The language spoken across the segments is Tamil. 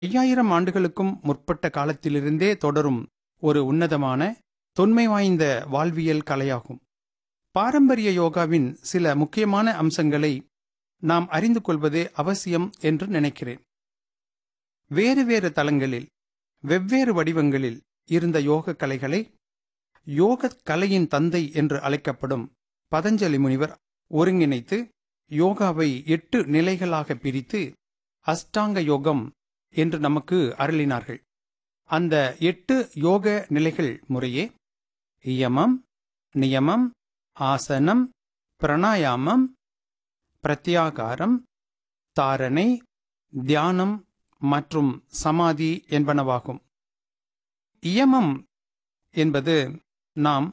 ஐயாயிரம் ஆண்டுகளுக்கும் முற்பட்ட காலத்திலிருந்தே தொடரும் ஒரு உன்னதமான தொன்மை வாய்ந்த வாழ்வியல் கலையாகும் பாரம்பரிய யோகாவின் சில முக்கியமான அம்சங்களை நாம் அறிந்து கொள்வது அவசியம் என்று நினைக்கிறேன் வேறு வேறு தலங்களில் வெவ்வேறு வடிவங்களில் இருந்த யோக கலைகளை யோக கலையின் தந்தை என்று அழைக்கப்படும் பதஞ்சலி முனிவர் ஒருங்கிணைத்து யோகாவை எட்டு நிலைகளாக பிரித்து அஷ்டாங்க யோகம் என்று நமக்கு அருளினார்கள் அந்த எட்டு யோக நிலைகள் முறையே இயமம் நியமம் ஆசனம் பிரணாயாமம் பிரத்யாகாரம் தாரணை தியானம் மற்றும் சமாதி என்பனவாகும் இயமம் என்பது நாம்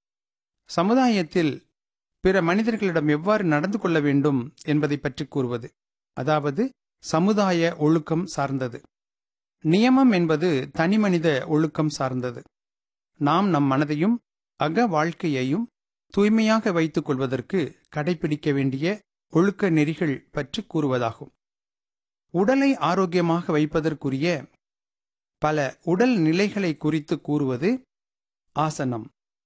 சமுதாயத்தில் பிற மனிதர்களிடம் எவ்வாறு நடந்து கொள்ள வேண்டும் என்பதை பற்றி கூறுவது அதாவது சமுதாய ஒழுக்கம் சார்ந்தது நியமம் என்பது தனிமனித ஒழுக்கம் சார்ந்தது நாம் நம் மனதையும் அக வாழ்க்கையையும் தூய்மையாக வைத்துக் கொள்வதற்கு கடைபிடிக்க வேண்டிய ஒழுக்க நெறிகள் பற்றி கூறுவதாகும் உடலை ஆரோக்கியமாக வைப்பதற்குரிய பல உடல் நிலைகளை குறித்து கூறுவது ஆசனம்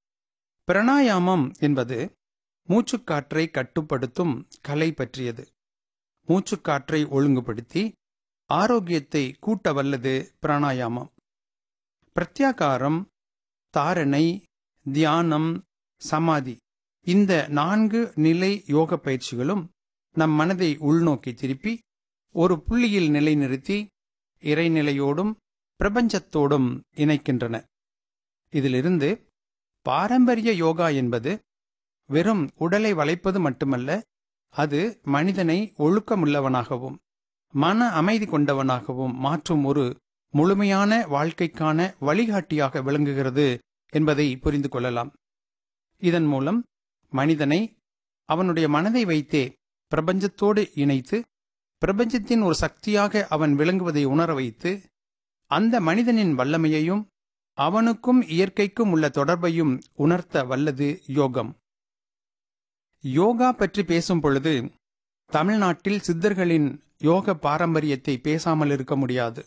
பிரணாயாமம் என்பது மூச்சுக்காற்றை கட்டுப்படுத்தும் கலை பற்றியது மூச்சுக்காற்றை ஒழுங்குபடுத்தி ஆரோக்கியத்தை கூட்ட வல்லது பிராணாயாமம் பிரத்யாகாரம் தாரணை தியானம் சமாதி இந்த நான்கு நிலை யோக பயிற்சிகளும் நம் மனதை உள்நோக்கி திருப்பி ஒரு புள்ளியில் நிலைநிறுத்தி இறைநிலையோடும் பிரபஞ்சத்தோடும் இணைக்கின்றன இதிலிருந்து பாரம்பரிய யோகா என்பது வெறும் உடலை வளைப்பது மட்டுமல்ல அது மனிதனை ஒழுக்கமுள்ளவனாகவும் மன அமைதி கொண்டவனாகவும் மாற்றும் ஒரு முழுமையான வாழ்க்கைக்கான வழிகாட்டியாக விளங்குகிறது என்பதை புரிந்து கொள்ளலாம் இதன் மூலம் மனிதனை அவனுடைய மனதை வைத்தே பிரபஞ்சத்தோடு இணைத்து பிரபஞ்சத்தின் ஒரு சக்தியாக அவன் விளங்குவதை உணர வைத்து அந்த மனிதனின் வல்லமையையும் அவனுக்கும் இயற்கைக்கும் உள்ள தொடர்பையும் உணர்த்த வல்லது யோகம் யோகா பற்றி பேசும் பொழுது தமிழ்நாட்டில் சித்தர்களின் யோக பாரம்பரியத்தை பேசாமல் இருக்க முடியாது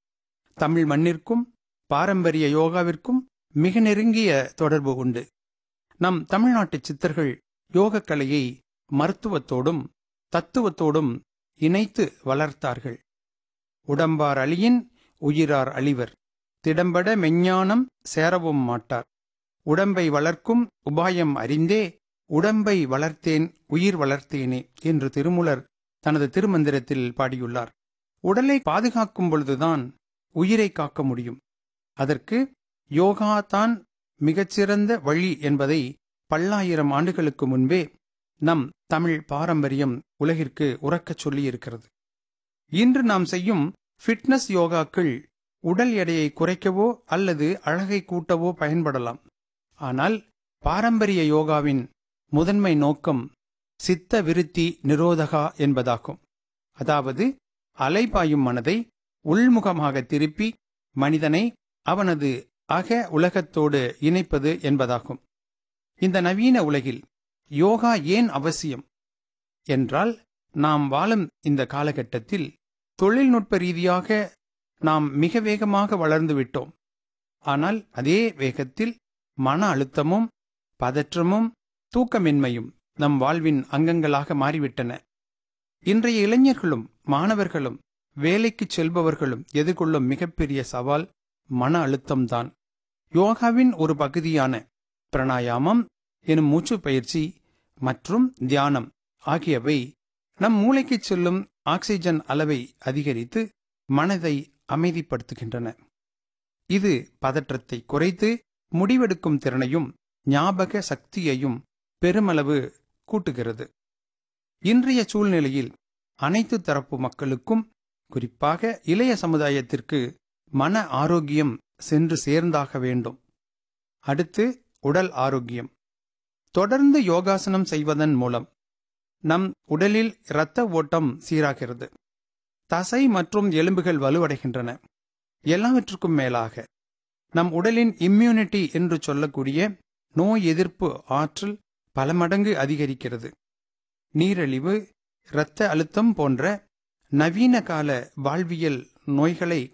தமிழ் மண்ணிற்கும் பாரம்பரிய யோகாவிற்கும் மிக நெருங்கிய தொடர்பு உண்டு நம் தமிழ்நாட்டு சித்தர்கள் யோகக்கலையை மருத்துவத்தோடும் தத்துவத்தோடும் இணைத்து வளர்த்தார்கள் உடம்பார் அழியின் உயிரார் அழிவர் திடம்பட மெஞ்ஞானம் சேரவும் மாட்டார் உடம்பை வளர்க்கும் உபாயம் அறிந்தே உடம்பை வளர்த்தேன் உயிர் வளர்த்தேனே என்று திருமுலர் தனது திருமந்திரத்தில் பாடியுள்ளார் உடலை பாதுகாக்கும் பொழுதுதான் உயிரை காக்க முடியும் அதற்கு யோகா தான் மிகச்சிறந்த வழி என்பதை பல்லாயிரம் ஆண்டுகளுக்கு முன்பே நம் தமிழ் பாரம்பரியம் உலகிற்கு உறக்கச் சொல்லியிருக்கிறது இன்று நாம் செய்யும் ஃபிட்னஸ் யோகாக்கள் உடல் எடையை குறைக்கவோ அல்லது அழகை கூட்டவோ பயன்படலாம் ஆனால் பாரம்பரிய யோகாவின் முதன்மை நோக்கம் சித்த விருத்தி நிரோதகா என்பதாகும் அதாவது அலைபாயும் மனதை உள்முகமாக திருப்பி மனிதனை அவனது அக உலகத்தோடு இணைப்பது என்பதாகும் இந்த நவீன உலகில் யோகா ஏன் அவசியம் என்றால் நாம் வாழும் இந்த காலகட்டத்தில் தொழில்நுட்ப ரீதியாக நாம் மிக வேகமாக வளர்ந்து விட்டோம் ஆனால் அதே வேகத்தில் மன அழுத்தமும் பதற்றமும் தூக்கமின்மையும் நம் வாழ்வின் அங்கங்களாக மாறிவிட்டன இன்றைய இளைஞர்களும் மாணவர்களும் வேலைக்கு செல்பவர்களும் எதிர்கொள்ளும் மிகப்பெரிய சவால் மன அழுத்தம்தான் யோகாவின் ஒரு பகுதியான பிரணாயாமம் எனும் மூச்சு பயிற்சி மற்றும் தியானம் ஆகியவை நம் மூளைக்கு செல்லும் ஆக்சிஜன் அளவை அதிகரித்து மனதை அமைதிப்படுத்துகின்றன இது பதற்றத்தை குறைத்து முடிவெடுக்கும் திறனையும் ஞாபக சக்தியையும் பெருமளவு கூட்டுகிறது இன்றைய சூழ்நிலையில் அனைத்து தரப்பு மக்களுக்கும் குறிப்பாக இளைய சமுதாயத்திற்கு மன ஆரோக்கியம் சென்று சேர்ந்தாக வேண்டும் அடுத்து உடல் ஆரோக்கியம் தொடர்ந்து யோகாசனம் செய்வதன் மூலம் நம் உடலில் இரத்த ஓட்டம் சீராகிறது தசை மற்றும் எலும்புகள் வலுவடைகின்றன எல்லாவற்றுக்கும் மேலாக நம் உடலின் இம்யூனிட்டி என்று சொல்லக்கூடிய நோய் எதிர்ப்பு ஆற்றல் பல மடங்கு அதிகரிக்கிறது நீரிழிவு இரத்த அழுத்தம் போன்ற நவீன கால வாழ்வியல் நோய்களை